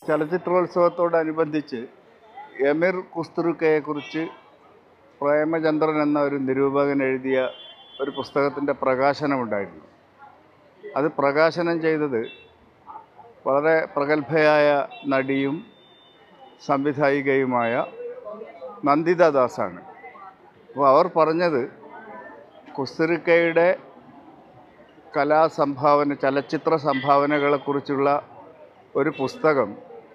ചലച്ചിത്രോത്സവത്തോടനുബന്ധിച്ച് എമിർ കുസ്തുറുക്കയെക്കുറിച്ച് പ്രേമചന്ദ്രൻ എന്ന ഒരു നിരൂപകൻ എഴുതിയ ഒരു പുസ്തകത്തിൻ്റെ പ്രകാശനമുണ്ടായിരുന്നു അത് പ്രകാശനം ചെയ്തത് വളരെ പ്രഗത്ഭയായ നടിയും സംവിധായികയുമായ നന്ദിത ദാസാണ് അപ്പോൾ അവർ പറഞ്ഞത് കുസ്തുറിക്കയുടെ കലാസംഭാവന ചലച്ചിത്ര സംഭാവനകളെക്കുറിച്ചുള്ള ഒരു പുസ്തകം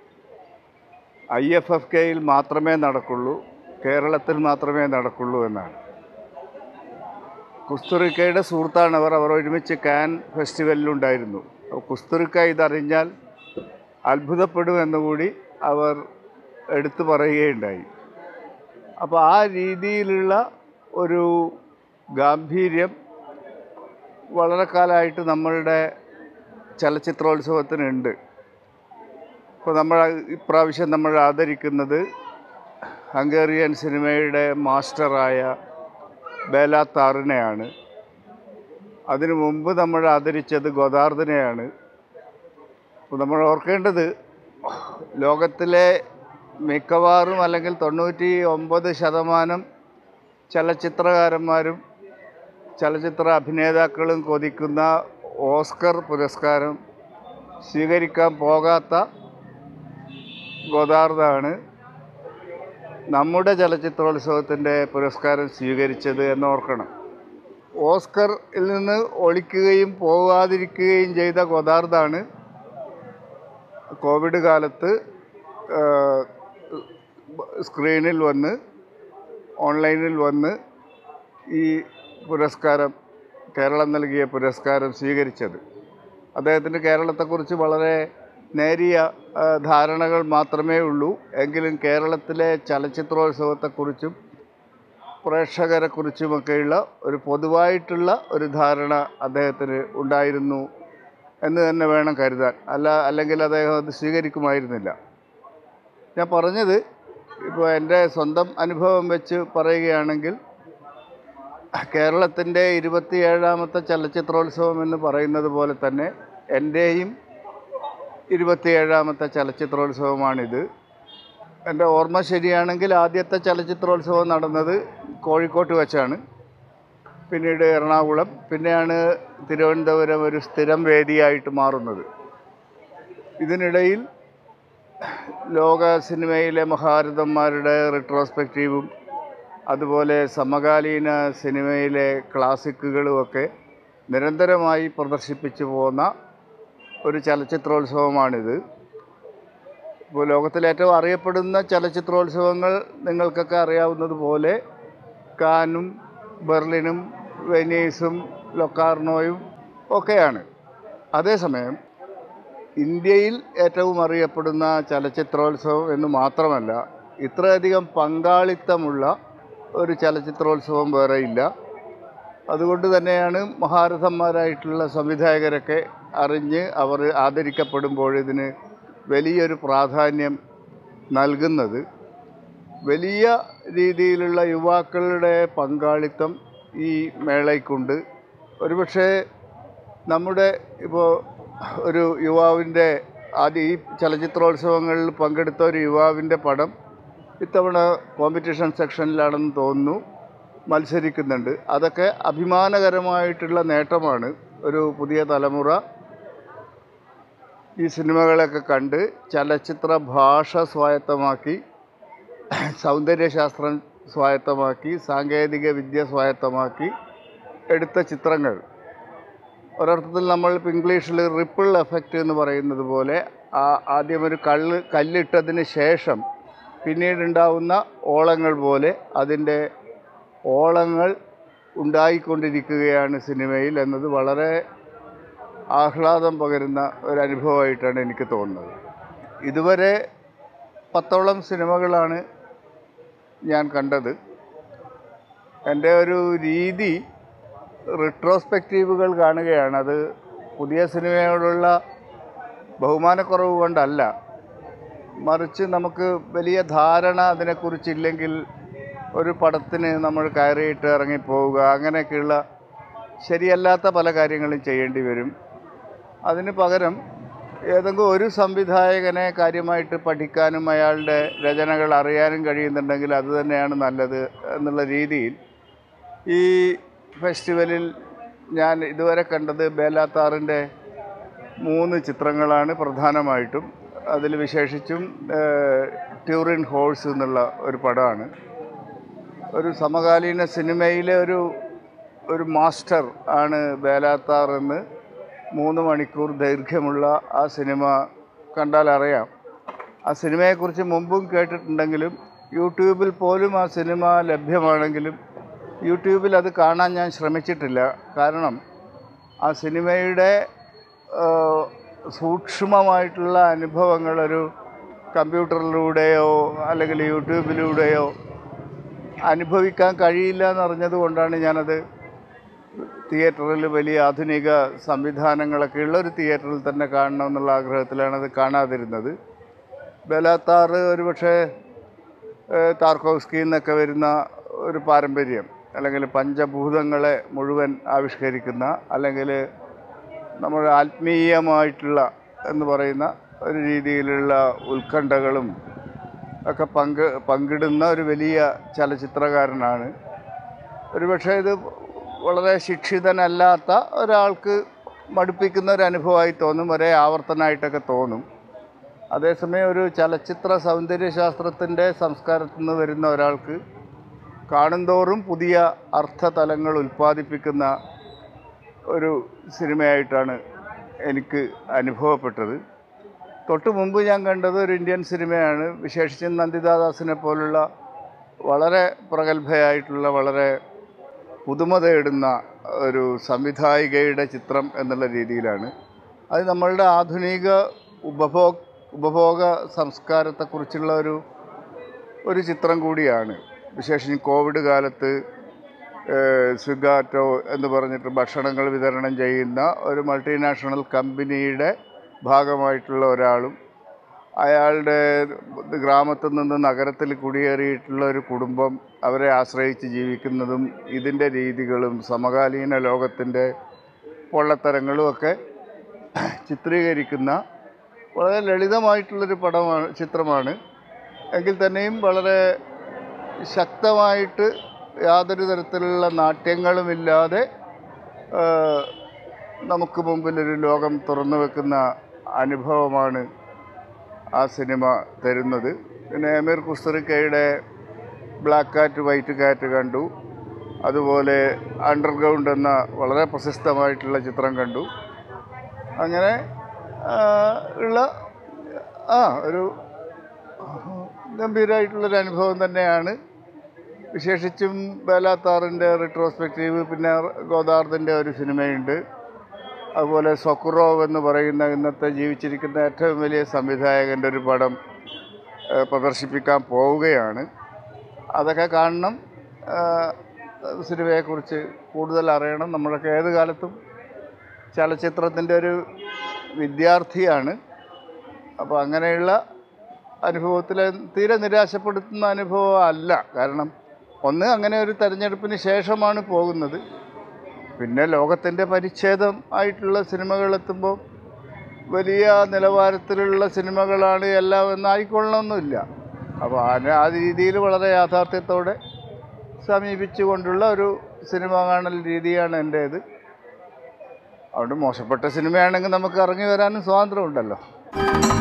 ഐ എഫ് എഫ് കെയിൽ മാത്രമേ നടക്കുള്ളൂ കേരളത്തിൽ മാത്രമേ നടക്കുള്ളൂ എന്നാണ് കുസ്തുറിക്കയുടെ സുഹൃത്താണ് അവർ അവർ ഒരുമിച്ച് കാൻ ഫെസ്റ്റിവലിലുണ്ടായിരുന്നു അപ്പോൾ കുസ്തുറിക്ക ഇതറിഞ്ഞാൽ അത്ഭുതപ്പെടുമെന്നുകൂടി അവർ എടുത്തു പറയുകയുണ്ടായി അപ്പോൾ ആ രീതിയിലുള്ള ഒരു ഗാംഭീര്യം വളരെ കാലമായിട്ട് നമ്മളുടെ ചലച്ചിത്രോത്സവത്തിനുണ്ട് ഇപ്പോൾ നമ്മൾ ഇപ്രാവശ്യം നമ്മൾ ആദരിക്കുന്നത് ഹംഗേറിയൻ സിനിമയുടെ മാസ്റ്ററായ ബേല താറിനെയാണ് അതിനു മുമ്പ് നമ്മൾ ആദരിച്ചത് ഗോദാർദിനെയാണ് അപ്പോൾ നമ്മൾ ഓർക്കേണ്ടത് ലോകത്തിലെ മിക്കവാറും അല്ലെങ്കിൽ തൊണ്ണൂറ്റി ഒമ്പത് ശതമാനം ചലച്ചിത്രകാരന്മാരും ചലച്ചിത്ര അഭിനേതാക്കളും കൊതിക്കുന്ന ഓസ്കർ പുരസ്കാരം സ്വീകരിക്കാൻ പോകാത്ത ഗോദാർദാണ് നമ്മുടെ ചലച്ചിത്രോത്സവത്തിൻ്റെ പുരസ്കാരം സ്വീകരിച്ചത് എന്ന് ഓർക്കണം ഓസ്കറിൽ നിന്ന് ഒളിക്കുകയും പോകാതിരിക്കുകയും ചെയ്ത ഗോദാർദാണ് കോവിഡ് കാലത്ത് ആ, സ്ക്രീനിൽ വന്ന് ഓൺലൈനിൽ വന്ന് ഈ പുരസ്കാരം കേരളം നൽകിയ പുരസ്കാരം സ്വീകരിച്ചത് അദ്ദേഹത്തിന് കേരളത്തെക്കുറിച്ച് വളരെ നേരിയ ആ, ധാരണകൾ മാത്രമേ ഉള്ളൂ എങ്കിലും കേരളത്തിലെ ചലച്ചിത്രോത്സവത്തെക്കുറിച്ചും പ്രേക്ഷകരെക്കുറിച്ചുമൊക്കെയുള്ള ഒരു പൊതുവായിട്ടുള്ള ഒരു ധാരണ അദ്ദേഹത്തിന് ഉണ്ടായിരുന്നു എന്ന് തന്നെ വേണം കരുതാൻ അല്ല അല്ലെങ്കിൽ അദ്ദേഹം അത് സ്വീകരിക്കുമായിരുന്നില്ല ഞാൻ പറഞ്ഞത് ഇപ്പോൾ എൻ്റെ സ്വന്തം അനുഭവം വെച്ച് പറയുകയാണെങ്കിൽ കേരളത്തിൻ്റെ ഇരുപത്തിയേഴാമത്തെ ചലച്ചിത്രോത്സവം എന്ന് പറയുന്നത് പോലെ തന്നെ എൻ്റെയും ഇരുപത്തിയേഴാമത്തെ ചലച്ചിത്രോത്സവമാണിത് എൻ്റെ ഓർമ്മ ശരിയാണെങ്കിൽ ആദ്യത്തെ ചലച്ചിത്രോത്സവം നടന്നത് കോഴിക്കോട്ട് വെച്ചാണ് പിന്നീട് എറണാകുളം പിന്നെയാണ് തിരുവനന്തപുരം ഒരു സ്ഥിരം വേദിയായിട്ട് മാറുന്നത് ഇതിനിടയിൽ ലോക സിനിമയിലെ മഹാരഥന്മാരുടെ റിട്രോസ്പെക്റ്റീവും അതുപോലെ സമകാലീന സിനിമയിലെ ക്ലാസിക്കുകളുമൊക്കെ നിരന്തരമായി പ്രദർശിപ്പിച്ചു പോകുന്ന ഒരു ചലച്ചിത്രോത്സവമാണിത് ഇപ്പോൾ ലോകത്തിലെ ഏറ്റവും അറിയപ്പെടുന്ന ചലച്ചിത്രോത്സവങ്ങൾ നിങ്ങൾക്കൊക്കെ അറിയാവുന്നതുപോലെ കാനും ബെർലിനും വെനീസും ലൊക്കാർണോയും ഒക്കെയാണ് അതേസമയം ഇന്ത്യയിൽ ഏറ്റവും അറിയപ്പെടുന്ന ചലച്ചിത്രോത്സവം എന്ന് മാത്രമല്ല ഇത്രയധികം പങ്കാളിത്തമുള്ള ഒരു ചലച്ചിത്രോത്സവം വേറെ ഇല്ല അതുകൊണ്ട് തന്നെയാണ് മഹാരഥന്മാരായിട്ടുള്ള സംവിധായകരൊക്കെ അറിഞ്ഞ് അവർ ആദരിക്കപ്പെടുമ്പോൾ ഇതിന് വലിയൊരു പ്രാധാന്യം നൽകുന്നത് വലിയ രീതിയിലുള്ള യുവാക്കളുടെ പങ്കാളിത്തം ഈ മേളയ്ക്കുണ്ട് ഒരുപക്ഷെ നമ്മുടെ ഇപ്പോൾ ഒരു യുവാവിൻ്റെ ആദ്യ ഈ ചലച്ചിത്രോത്സവങ്ങളിൽ പങ്കെടുത്ത ഒരു യുവാവിൻ്റെ പടം ഇത്തവണ കോമ്പറ്റീഷൻ സെക്ഷനിലാണെന്ന് തോന്നുന്നു മത്സരിക്കുന്നുണ്ട് അതൊക്കെ അഭിമാനകരമായിട്ടുള്ള നേട്ടമാണ് ഒരു പുതിയ തലമുറ ഈ സിനിമകളൊക്കെ കണ്ട് ചലച്ചിത്ര ഭാഷ സ്വായത്തമാക്കി സൗന്ദര്യശാസ്ത്രം സ്വായത്തമാക്കി സാങ്കേതിക വിദ്യ സ്വായത്തമാക്കി എടുത്ത ചിത്രങ്ങൾ ഒരർത്ഥത്തിൽ നമ്മൾ ഇപ്പോൾ ഇംഗ്ലീഷിൽ റിപ്പിൾ എഫക്റ്റ് എന്ന് പറയുന്നത് പോലെ ആ ആദ്യം ഒരു കല്ല് കല്ലിട്ടതിന് ശേഷം പിന്നീടുണ്ടാവുന്ന ഓളങ്ങൾ പോലെ അതിൻ്റെ ഓളങ്ങൾ ഉണ്ടായിക്കൊണ്ടിരിക്കുകയാണ് സിനിമയിൽ എന്നത് വളരെ ആഹ്ലാദം പകരുന്ന ഒരു അനുഭവമായിട്ടാണ് എനിക്ക് തോന്നുന്നത് ഇതുവരെ പത്തോളം സിനിമകളാണ് ഞാൻ കണ്ടത് എൻ്റെ ഒരു രീതി റിട്രോസ്പെക്റ്റീവുകൾ കാണുകയാണ് അത് പുതിയ സിനിമയോടുള്ള ബഹുമാനക്കുറവ് കൊണ്ടല്ല മറിച്ച് നമുക്ക് വലിയ ധാരണ അതിനെക്കുറിച്ചില്ലെങ്കിൽ ഒരു പടത്തിന് നമ്മൾ കയറിയിട്ട് ഇറങ്ങിപ്പോവുക അങ്ങനെയൊക്കെയുള്ള ശരിയല്ലാത്ത പല കാര്യങ്ങളും ചെയ്യേണ്ടി വരും അതിന് പകരം ഏതെങ്കിലും ഒരു സംവിധായകനെ കാര്യമായിട്ട് പഠിക്കാനും അയാളുടെ രചനകൾ അറിയാനും കഴിയുന്നുണ്ടെങ്കിൽ അത് തന്നെയാണ് നല്ലത് എന്നുള്ള രീതിയിൽ ഈ ഫെസ്റ്റിവലിൽ ഞാൻ ഇതുവരെ കണ്ടത് ബേലാത്താറിൻ്റെ മൂന്ന് ചിത്രങ്ങളാണ് പ്രധാനമായിട്ടും അതിൽ വിശേഷിച്ചും ഏഹ്, ട്യൂറിൻ ഹോഴ്സ് എന്നുള്ള ഒരു പടമാണ് ഒരു സമകാലീന സിനിമയിലെ ഒരു ഒരു മാസ്റ്റർ ആണ് ബേലാത്താർ എന്ന് മൂന്ന് മണിക്കൂർ ദൈർഘ്യമുള്ള ആ സിനിമ കണ്ടാൽ അറിയാം ആ സിനിമയെക്കുറിച്ച് മുമ്പും കേട്ടിട്ടുണ്ടെങ്കിലും യൂട്യൂബിൽ പോലും ആ സിനിമ ലഭ്യമാണെങ്കിലും യൂട്യൂബിൽ അത് കാണാൻ ഞാൻ ശ്രമിച്ചിട്ടില്ല കാരണം ആ സിനിമയുടെ ആ, സൂക്ഷ്മമായിട്ടുള്ള അനുഭവങ്ങളൊരു കമ്പ്യൂട്ടറിലൂടെയോ അല്ലെങ്കിൽ യൂട്യൂബിലൂടെയോ അനുഭവിക്കാൻ കഴിയില്ല എന്നറിഞ്ഞത് കൊണ്ടാണ് ഞാനത് തിയേറ്ററിൽ വലിയ ആധുനിക സംവിധാനങ്ങളൊക്കെ ഉള്ള ഒരു തിയേറ്ററിൽ തന്നെ കാണണം എന്നുള്ള ആഗ്രഹത്തിലാണ് അത് കാണാതിരുന്നത് ബലാത്താർ ഒരുപക്ഷെ ഏഹ്, താർക്കോവ്സ്കി എന്നൊക്കെ വരുന്ന ഒരു പാരമ്പര്യം അല്ലെങ്കിൽ പഞ്ചഭൂതങ്ങളെ മുഴുവൻ ആവിഷ്കരിക്കുന്ന അല്ലെങ്കിൽ നമ്മുടെ ആത്മീയമായിട്ടുള്ള എന്ന് പറയുന്ന ഒരു രീതിയിലുള്ള ഉത്കണ്ഠകളും ഒക്കെ പങ്ക് പങ്കിടുന്ന ഒരു വലിയ ചലച്ചിത്രകാരനാണ് ഒരുപക്ഷെ ഇത് വളരെ ശിക്ഷിതനല്ലാത്ത ഒരാൾക്ക് മടുപ്പിക്കുന്ന ഒരു അനുഭവമായി തോന്നും ഒരേ ആവർത്തനമായിട്ടൊക്കെ തോന്നും അതേസമയം ഒരു ചലച്ചിത്ര സൗന്ദര്യശാസ്ത്രത്തിൻ്റെ സംസ്കാരത്തിൽ നിന്ന് വരുന്ന ഒരാൾക്ക് കാണുന്തോറും പുതിയ അർത്ഥതലങ്ങൾ ഉൽപ്പാദിപ്പിക്കുന്ന ഒരു സിനിമയായിട്ടാണ് എനിക്ക് അനുഭവപ്പെട്ടത് തൊട്ട് മുമ്പ് ഞാൻ കണ്ടത് ഒരു ഇന്ത്യൻ സിനിമയാണ് വിശേഷിച്ചും നന്ദിതാദാസിനെ പോലുള്ള വളരെ പ്രഗത്ഭയായിട്ടുള്ള വളരെ പുതുമ തേടുന്ന ഒരു സംവിധായികയുടെ ചിത്രം എന്നുള്ള രീതിയിലാണ് അത് നമ്മളുടെ ആധുനിക ഉപഭോ ഉപഭോഗ സംസ്കാരത്തെക്കുറിച്ചുള്ള ഒരു ഒരു ചിത്രം കൂടിയാണ് വിശേഷിച്ചും കോവിഡ് കാലത്ത് ഏഹ്, സ്വിഗാറ്റോ എന്ന് പറഞ്ഞിട്ട് ഭക്ഷണങ്ങൾ വിതരണം ചെയ്യുന്ന ഒരു മൾട്ടിനാഷണൽ കമ്പനിയുടെ ഭാഗമായിട്ടുള്ള ഒരാളും അയാളുടെ ഗ്രാമത്തിൽ നിന്ന് നഗരത്തിൽ കുടിയേറിയിട്ടുള്ള ഒരു കുടുംബം അവരെ ആശ്രയിച്ച് ജീവിക്കുന്നതും ഇതിൻ്റെ രീതികളും സമകാലീന ലോകത്തിൻ്റെ പൊള്ളത്തരങ്ങളും ഒക്കെ ചിത്രീകരിക്കുന്ന വളരെ ലളിതമായിട്ടുള്ളൊരു പടമാണ് ചിത്രമാണ് എങ്കിൽ തന്നെയും വളരെ ശക്തമായിട്ട് യാതൊരു തരത്തിലുള്ള നാട്യങ്ങളുമില്ലാതെ ആ, നമുക്ക് മുമ്പിലൊരു ലോകം തുറന്നു വെക്കുന്ന അനുഭവമാണ് ആ സിനിമ തരുന്നത് പിന്നെ എമീർ കുസ്തറിക്കയുടെ ബ്ലാക്ക് കാറ്റ് വൈറ്റ് കാറ്റ് കണ്ടു അതുപോലെ അണ്ടർഗ്രൗണ്ട് എന്ന വളരെ പ്രശസ്തമായിട്ടുള്ള ചിത്രം കണ്ടു അങ്ങനെ ആ, ഉള്ള ആ ഒരു ഗംഭീരമായിട്ടുള്ളൊരു അനുഭവം തന്നെയാണ് വിശേഷിച്ചും ബേലാത്താറിൻ്റെ റിട്രോസ്പെക്റ്റീവ് പിന്നെ ഗോദാർദിൻ്റെ ഒരു സിനിമയുണ്ട് അതുപോലെ സൊക്കുറോവ് എന്ന് പറയുന്ന ഇന്നത്തെ ജീവിച്ചിരിക്കുന്ന ഏറ്റവും വലിയ സംവിധായകൻ്റെ ഒരു പടം ഏഹ്, പ്രദർശിപ്പിക്കാൻ പോവുകയാണ് അതൊക്കെ കാണണം ഏഹ്, സിനിമയെക്കുറിച്ച് കൂടുതൽ അറിയണം നമ്മളൊക്കെ ഏത് കാലത്തും ചലച്ചിത്രത്തിൻ്റെ ഒരു വിദ്യാർത്ഥിയാണ് അപ്പോൾ അങ്ങനെയുള്ള അനുഭവത്തിൽ തീരെ നിരാശപ്പെടുത്തുന്ന അനുഭവം അല്ല കാരണം ഒന്ന് അങ്ങനെ ഒരു തെരഞ്ഞെടുപ്പിന് ശേഷമാണ് പോകുന്നത് പിന്നെ ലോകത്തിൻ്റെ പരിച്ഛേദം ആയിട്ടുള്ള സിനിമകൾ എത്തുമ്പോൾ വലിയ നിലവാരത്തിലുള്ള സിനിമകളാണ് എല്ലാം എന്നായിക്കൊള്ളണമെന്നില്ല അപ്പോൾ ആ ആ രീതിയിൽ വളരെ യാഥാർത്ഥ്യത്തോടെ സമീപിച്ചുകൊണ്ടുള്ള ഒരു സിനിമ കാണൽ രീതിയാണ് എൻ്റേത് അതുകൊണ്ട് മോശപ്പെട്ട സിനിമയാണെങ്കിൽ നമുക്ക് ഇറങ്ങി വരാനും സ്വാതന്ത്ര്യമുണ്ടല്ലോ